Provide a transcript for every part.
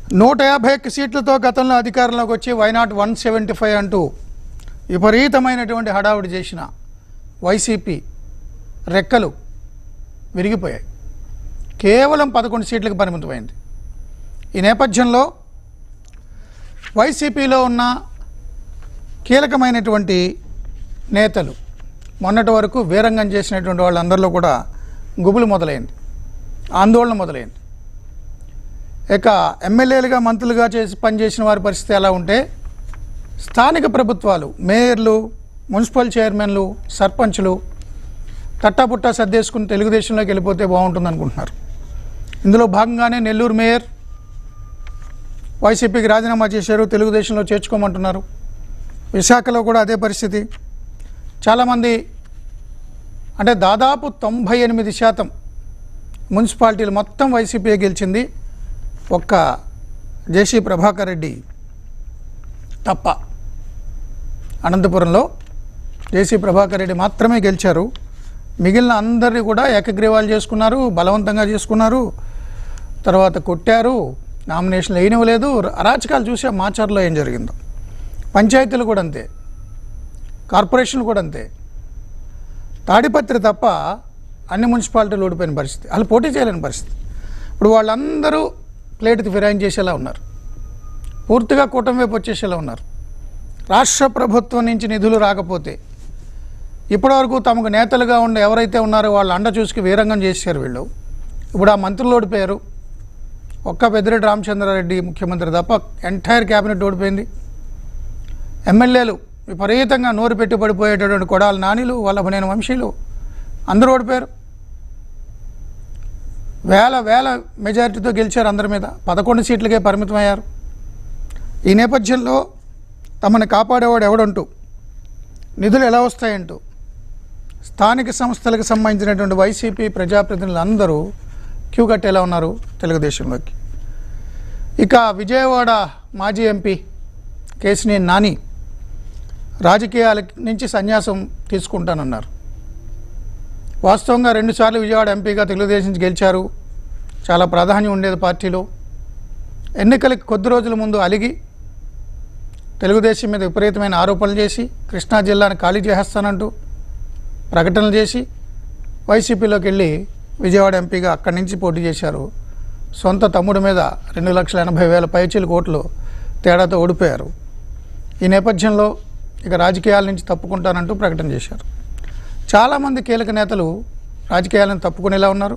నూట యాభై ఒక్క సీట్లతో గతంలో అధికారంలోకి వచ్చి వైనాట్ వన్ సెవెంటీ ఫైవ్ అంటూ విపరీతమైనటువంటి హడావుడి చేసిన వైసీపీ రెక్కలు విరిగిపోయాయి కేవలం పదకొండు సీట్లకు పరిమితమైంది ఈ నేపథ్యంలో వైసీపీలో ఉన్న కీలకమైనటువంటి నేతలు మొన్నటి వరకు వీరంగం చేసినటువంటి వాళ్ళందరిలో కూడా గుబులు మొదలైంది ఆందోళన మొదలైంది ఇక ఎమ్మెల్యేలుగా మంత్రులుగా చేసి పనిచేసిన వారి పరిస్థితి ఎలా ఉంటే స్థానిక ప్రభుత్వాలు మేయర్లు మున్సిపల్ చైర్మన్లు సర్పంచ్లు తట్టాపుట్టా సర్దేసుకుని తెలుగుదేశంలోకి వెళ్ళిపోతే బాగుంటుంది అనుకుంటున్నారు ఇందులో భాగంగానే నెల్లూరు మేయర్ వైసీపీకి రాజీనామా చేశారు తెలుగుదేశంలో చేర్చుకోమంటున్నారు విశాఖలో కూడా అదే పరిస్థితి చాలామంది అంటే దాదాపు తొంభై ఎనిమిది శాతం మున్సిపాలిటీలు మొత్తం వైసీపీ గెలిచింది ఒక్క జేసీ ప్రభాకర్ రెడ్డి తప్ప అనంతపురంలో జేసీ ప్రభాకర్ రెడ్డి మాత్రమే గెలిచారు మిగిలిన అందరినీ కూడా ఏకగ్రీవాలు చేసుకున్నారు బలవంతంగా చేసుకున్నారు తర్వాత కొట్టారు నామినేషన్లు వేయనివ్వలేదు అరాచకాలు చూసే మాచర్లో ఏం జరిగిందో పంచాయతీలు కూడా అంతే కార్పొరేషన్లు కూడా అంతే తాడిపత్రి తప్ప అన్ని మున్సిపాలిటీలు ఓడిపోయిన పరిస్థితి వాళ్ళు పోటీ చేయలేని పరిస్థితి ఇప్పుడు వాళ్ళందరూ ప్లేట్కి ఫిరాయించేసేలా చేసేలా ఉన్నారు పూర్తిగా కూటమి వైపు వచ్చేసేలా ఉన్నారు రాష్ట్ర ప్రభుత్వం నుంచి నిధులు రాకపోతే ఇప్పటివరకు తమకు నేతలుగా ఉండే ఎవరైతే ఉన్నారో వాళ్ళు అండ చూసుకు వీరంగం చేశారు వీళ్ళు ఇప్పుడు ఆ మంత్రులు ఓడిపోయారు ఒక్క పెద్దిరెడ్డి రామచంద్రారెడ్డి ముఖ్యమంత్రి తప్ప ఎంటైర్ క్యాబినెట్ ఓడిపోయింది ఎమ్మెల్యేలు విపరీతంగా నోరు పెట్టి పడిపోయేటటువంటి కొడాల నానిలు వల్లభనేని వంశీలు అందరూ ఓడిపోయారు వేల వేల మెజారిటీతో గెలిచారు అందరి మీద పదకొండు సీట్లకే పరిమితమయ్యారు ఈ నేపథ్యంలో తమని కాపాడేవాడు ఎవడంటూ నిధులు ఎలా వస్తాయంటూ స్థానిక సంస్థలకు సంబంధించినటువంటి వైసీపీ ప్రజాప్రతినిధులు అందరూ క్యూ కట్టేలా ఉన్నారు తెలుగుదేశంలోకి ఇక విజయవాడ మాజీ ఎంపీ కేసినేని నాని రాజకీయాల నుంచి సన్యాసం తీసుకుంటానన్నారు వాస్తవంగా రెండుసార్లు విజయవాడ ఎంపీగా తెలుగుదేశం నుంచి గెలిచారు చాలా ప్రాధాన్యం ఉండేది పార్టీలో ఎన్నికలకి కొద్ది రోజుల ముందు అలిగి తెలుగుదేశం మీద విపరీతమైన ఆరోపణలు చేసి కృష్ణా జిల్లాను ఖాళీ చేసేస్తానంటూ ప్రకటనలు చేసి వైసీపీలోకి వెళ్ళి విజయవాడ ఎంపీగా అక్కడి నుంచి పోటీ చేశారు సొంత తమ్ముడి మీద రెండు లక్షల ఎనభై వేల పైచీల కోట్లు తేడాతో ఓడిపోయారు ఈ నేపథ్యంలో ఇక రాజకీయాల నుంచి తప్పుకుంటానంటూ ప్రకటన చేశారు చాలామంది కీలక నేతలు రాజకీయాలను తప్పుకునేలా ఉన్నారు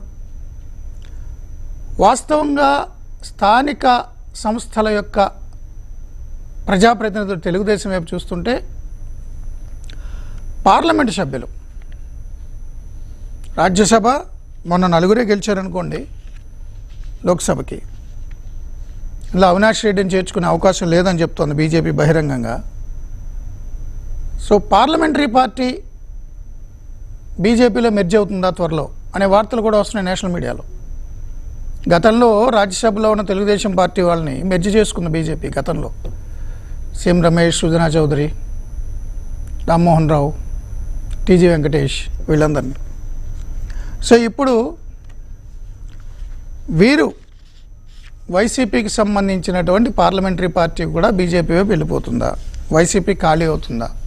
వాస్తవంగా స్థానిక సంస్థల యొక్క ప్రజాప్రతినిధులు తెలుగుదేశం వైపు చూస్తుంటే పార్లమెంటు సభ్యులు రాజ్యసభ మొన్న నలుగురే గెలిచారనుకోండి లోక్సభకి ఇలా అవినాష్ రెడ్డిని చేర్చుకునే అవకాశం లేదని చెప్తోంది బీజేపీ బహిరంగంగా సో పార్లమెంటరీ పార్టీ బీజేపీలో మెర్జ్ అవుతుందా త్వరలో అనే వార్తలు కూడా వస్తున్నాయి నేషనల్ మీడియాలో గతంలో రాజ్యసభలో ఉన్న తెలుగుదేశం పార్టీ వాళ్ళని మెర్జ్ చేసుకుంది బీజేపీ గతంలో సీఎం రమేష్ సుజనా చౌదరి రామ్మోహన్ రావు టీజీ వెంకటేష్ వీళ్ళందరినీ సో ఇప్పుడు వీరు వైసీపీకి సంబంధించినటువంటి పార్లమెంటరీ పార్టీ కూడా బీజేపీ వైపు వెళ్ళిపోతుందా వైసీపీ ఖాళీ అవుతుందా